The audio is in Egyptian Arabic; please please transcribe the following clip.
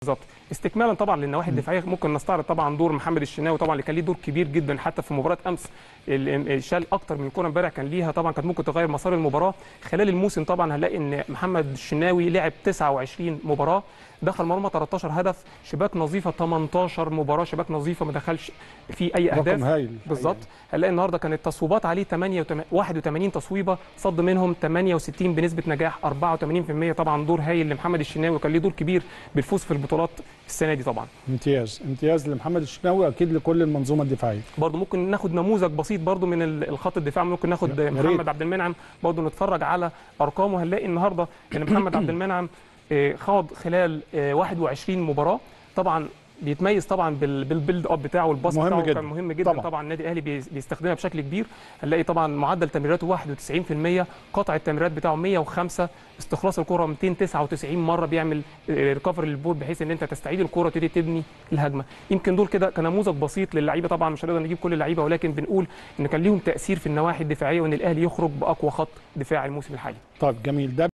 بالظبط استكمالا طبعا للنواحي الدفاعيه ممكن نستعرض طبعا دور محمد الشناوي طبعا اللي كان ليه دور كبير جدا حتى في مباراه امس ال- شال اكتر من كره امبارح كان ليها طبعا كانت ممكن تغير مسار المباراه خلال الموسم طبعا هنلاقي ان محمد الشناوي لعب 29 مباراه دخل مرمى 13 هدف شباك نظيفه 18 مباراه شباك نظيفه ما دخلش في اي اهداف رقم هايل بالظبط هنلاقي النهارده كانت التصويبات عليه 88 81 تصويبه صد منهم 68 بنسبه نجاح 84% طبعا دور هايل لمحمد الشناوي وكان ليه دور كبير بالفوز في البطولات السنه دي طبعا امتياز امتياز لمحمد الشناوي اكيد لكل المنظومه الدفاعيه برضه ممكن ناخد نموذج بسيط برضه من ال- الخط الدفاع ممكن ناخد يا ريت. محمد عبد المنعم برضه نتفرج على ارقامه هنلاقي النهارده ان محمد عبد المنعم آه، خاض خلال آه، 21 مباراه طبعا بيتميز طبعا بال- بالبيلد اب بتاعه والباص مهم بتاعه جدا. كان مهم جدا طبعا. طبعا, طبعا النادي الاهلي بيس- بيستخدمها بشكل كبير هنلاقي طبعا معدل تمريراته 91% قطع التمريرات بتاعه 105 استخلاص الكره 299 مره بيعمل ريكفري للبول بحيث ان انت تستعيد الكره وتبتدي تبني الهجمه يمكن دول كده كنموذج بسيط للعيبه طبعا مش هنقدر نجيب كل اللعيبه ولكن بنقول ان كان ليهم تاثير في النواحي الدفاعيه وان الاهلي يخرج باقوى خط دفاع الموسم الحالي طيب جميل ده